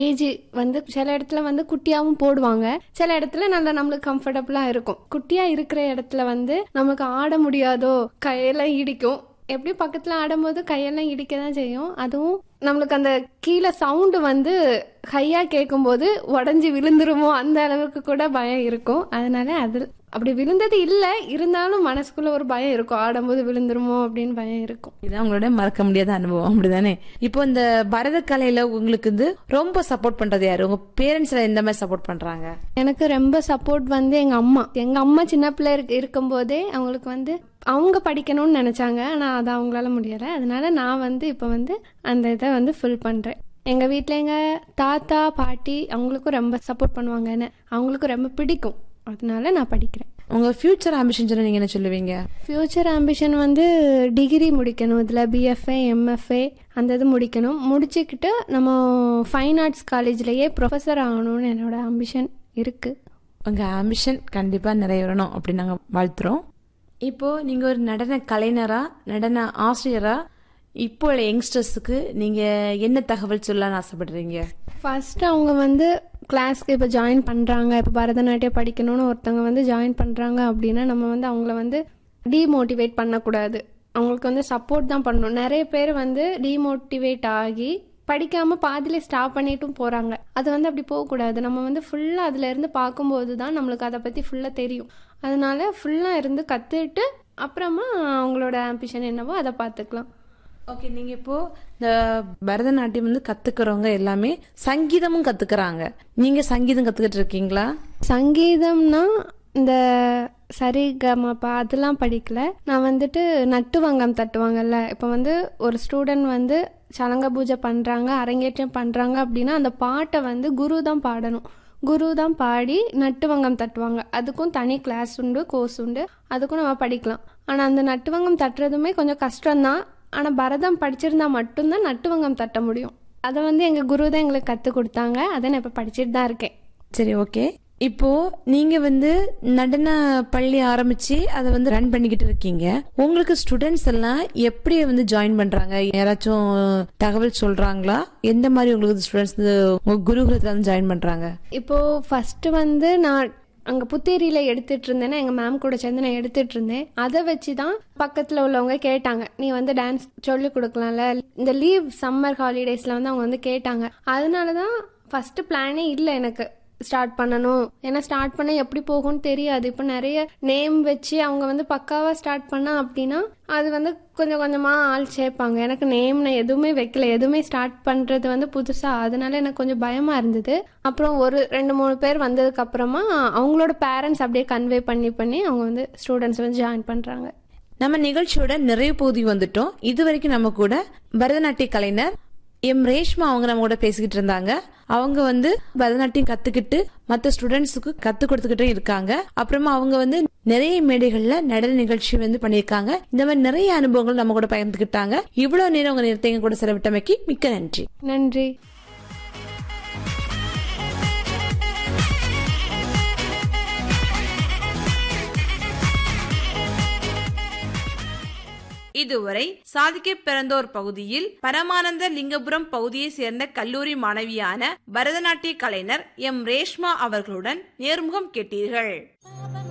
age வந்து சில இடத்துல வந்து குட்டியாவும் போடுவாங்க சில இடத்துல நல்லா நம்மளுக்கு கம்ஃபர்டபுளா இருக்கும் குட்டியா இருக்கிற இடத்துல வந்து நமக்கு ஆட முடியாதோ கையெல்லாம் இடிக்கும் எப்படி பக்கத்துல ஆடும்போது கையெல்லாம் இடிக்க தான் செய்யும் அதுவும் நம்மளுக்கு அந்த கீழே சவுண்டு வந்து ஹையா கேட்கும்போது உடஞ்சி விழுந்துருமோ அந்த அளவுக்கு கூட பயம் இருக்கும் அதனால அது அப்படி விழுந்தது இல்லை இருந்தாலும் மனசுக்குள்ள ஒரு பயம் இருக்கும் ஆடும்போது விழுந்துருமோ அப்படின்னு பயம் இருக்கும் இதான் உங்களோட மறக்க முடியாத அனுபவம் அப்படிதானே இப்போ இந்த பரத கலையில உங்களுக்கு வந்து ரொம்ப சப்போர்ட் பண்றது யாரு உங்க பேரண்ட்ஸ்ல எந்த மாதிரி சப்போர்ட் பண்றாங்க எனக்கு ரொம்ப சப்போர்ட் வந்து எங்க அம்மா எங்க அம்மா சின்ன பிள்ளை இருக்கு- இருக்கும்போதே அவங்களுக்கு வந்து அவங்க படிக்கணும்னு நினைச்சாங்க ஆனா அது அவங்களால முடியல அதனால நான் வந்து இப்போ வந்து அந்த இதை வந்து ஃபில் பண்றேன் எங்க வீட்ல எங்க தாத்தா பாட்டி அவங்களுக்கும் ரொம்ப சப்போர்ட் பண்ணுவாங்க என்ன அவங்களுக்கும் ரொம்ப பிடிக்கும் அதனால நான் படிக்கிறேன் உங்க ஃபியூச்சர் ஆம்பிஷன் சொன்னா நீங்க என்ன சொல்லுவீங்க ஃப்யூச்சர் ஆம்பிஷன் வந்து டிகிரி முடிக்கணும் இதில் பிஎஃப்ஏ எம்எஃப்ஏ அந்த இது முடிக்கணும் முடிச்சுக்கிட்டு நம்ம ஃபைன் ஆர்ட்ஸ் காலேஜ்லேயே ப்ரொஃபஸர் ஆகணும்னு என்னோட ஆம்பிஷன் இருக்குது உங்க ஆம்பிஷன் கண்டிப்பா நிறைவேறணும் அப்படின்னு நாங்க வாழ்த்துறோம் இப்போ நீங்க ஒரு நடன கலைஞரா நடன ஆசிரியரா இப்போ உள்ள யங்ஸ்டர்ஸுக்கு நீங்க என்ன தகவல் சொல்லலாம்னு ஆசைப்படுறீங்க ஃபர்ஸ்ட் அவங்க வந்து கிளாஸ்க்கு இப்போ ஜாயின் பண்ணுறாங்க இப்போ பரதநாட்டியம் படிக்கணும்னு ஒருத்தவங்க வந்து ஜாயின் பண்ணுறாங்க அப்படின்னா நம்ம வந்து அவங்கள வந்து டீமோட்டிவேட் பண்ணக்கூடாது அவங்களுக்கு வந்து சப்போர்ட் தான் பண்ணணும் நிறைய பேர் வந்து டீமோட்டிவேட் ஆகி படிக்காம பாதியில ஸ்டாப் பண்ணிட்டும் போறாங்க அது வந்து அப்படி போகக்கூடாது நம்ம வந்து ஃபுல்லா அதுல இருந்து பார்க்கும்போது தான் நம்மளுக்கு அதை பத்தி ஃபுல்லா தெரியும் அதனால ஃபுல்லா இருந்து கத்துட்டு அப்புறமா அவங்களோட ஆம்பிஷன் என்னவோ அதை பார்த்துக்கலாம் ஓகே நீங்க இப்போ இந்த பரதநாட்டியம் வந்து கத்துக்கிறவங்க எல்லாமே சங்கீதமும் கத்துக்கிறாங்க நீங்க சங்கீதம் கத்துக்கிட்டு இருக்கீங்களா சங்கீதம்னா இந்த சரிகமப்பா அதெல்லாம் படிக்கல நான் வந்துட்டு நட்டுவங்கம் தட்டுவாங்கல்ல இப்போ வந்து ஒரு ஸ்டூடெண்ட் வந்து சலங்க பூஜை பண்ணுறாங்க அரங்கேற்றம் பண்ணுறாங்க அப்படின்னா அந்த பாட்டை வந்து குரு தான் பாடணும் குரு தான் பாடி நட்டுவங்கம் தட்டுவாங்க அதுக்கும் தனி கிளாஸ் உண்டு கோர்ஸ் உண்டு அதுக்கும் நம்ம படிக்கலாம் ஆனால் அந்த நட்டுவங்கம் தட்டுறதுமே கொஞ்சம் கஷ்டம்தான் ஆனால் பரதம் படிச்சிருந்தா மட்டும்தான் நட்டுவங்கம் தட்ட முடியும் அதை வந்து எங்கள் குரு தான் எங்களுக்கு கற்றுக் கொடுத்தாங்க அதை நான் இப்போ படிச்சுட்டு தான் இருக்கேன் சரி ஓகே இப்போ நீங்க வந்து நடன பள்ளி ஆரம்பிச்சு அதை வந்து ரன் பண்ணிக்கிட்டு இருக்கீங்க உங்களுக்கு ஸ்டூடெண்ட்ஸ் எல்லாம் எப்படி வந்து ஜாயின் பண்றாங்க யாராச்சும் தகவல் சொல்றாங்களா எந்த மாதிரி உங்களுக்கு ஸ்டூடெண்ட்ஸ் உங்க குருகுலத்துல வந்து ஜாயின் பண்றாங்க இப்போ ஃபர்ஸ்ட் வந்து நான் அங்க புத்தேரியில எடுத்துட்டு இருந்தேன்னா எங்க மேம் கூட சேர்ந்து நான் எடுத்துட்டு இருந்தேன் அதை வச்சு தான் பக்கத்துல உள்ளவங்க கேட்டாங்க நீ வந்து டான்ஸ் சொல்லி கொடுக்கலாம்ல இந்த லீவ் சம்மர் ஹாலிடேஸ்ல வந்து அவங்க வந்து கேட்டாங்க அதனால தான் ஃபர்ஸ்ட் பிளானே இல்லை எனக்கு ஸ்டார்ட் பண்ணணும் ஏன்னா ஸ்டார்ட் பண்ண எப்படி போகும்னு தெரியாது இப்போ நிறைய நேம் வச்சு அவங்க வந்து பக்காவா ஸ்டார்ட் பண்ணா அப்படின்னா அது வந்து கொஞ்சம் கொஞ்சமா ஆள் சேர்ப்பாங்க எனக்கு நேம் நான் எதுவுமே வைக்கல எதுவுமே ஸ்டார்ட் பண்றது வந்து புதுசா அதனால எனக்கு கொஞ்சம் பயமா இருந்தது அப்புறம் ஒரு ரெண்டு மூணு பேர் வந்ததுக்கு அப்புறமா அவங்களோட பேரண்ட்ஸ் அப்படியே கன்வே பண்ணி பண்ணி அவங்க வந்து ஸ்டூடெண்ட்ஸ் வந்து ஜாயின் பண்றாங்க நம்ம நிகழ்ச்சியோட நிறைய பகுதி வந்துட்டோம் இது வரைக்கும் நம்ம கூட பரதநாட்டிய கலைஞர் எம் ரேஷ்மா அவங்க நம்ம கூட பேசிக்கிட்டு இருந்தாங்க அவங்க வந்து பரதநாட்டியம் கத்துக்கிட்டு மத்த ஸ்டூடெண்ட்ஸுக்கு கத்து கொடுத்துக்கிட்டே இருக்காங்க அப்புறமா அவங்க வந்து நிறைய மேடைகள்ல நடன நிகழ்ச்சி வந்து பண்ணியிருக்காங்க இந்த மாதிரி நிறைய அனுபவங்கள் நம்ம கூட பகிர்ந்துக்கிட்டாங்க இவ்வளவு நேரம் உங்க நேரத்தை எங்க கூட செலவிட்டமைக்கு மிக்க நன்றி நன்றி இதுவரை சாதிக்க பிறந்தோர் பகுதியில் பரமானந்த லிங்கபுரம் பகுதியை சேர்ந்த கல்லூரி மாணவியான பரதநாட்டிய கலைஞர் எம் ரேஷ்மா அவர்களுடன் நேர்முகம் கேட்டீர்கள்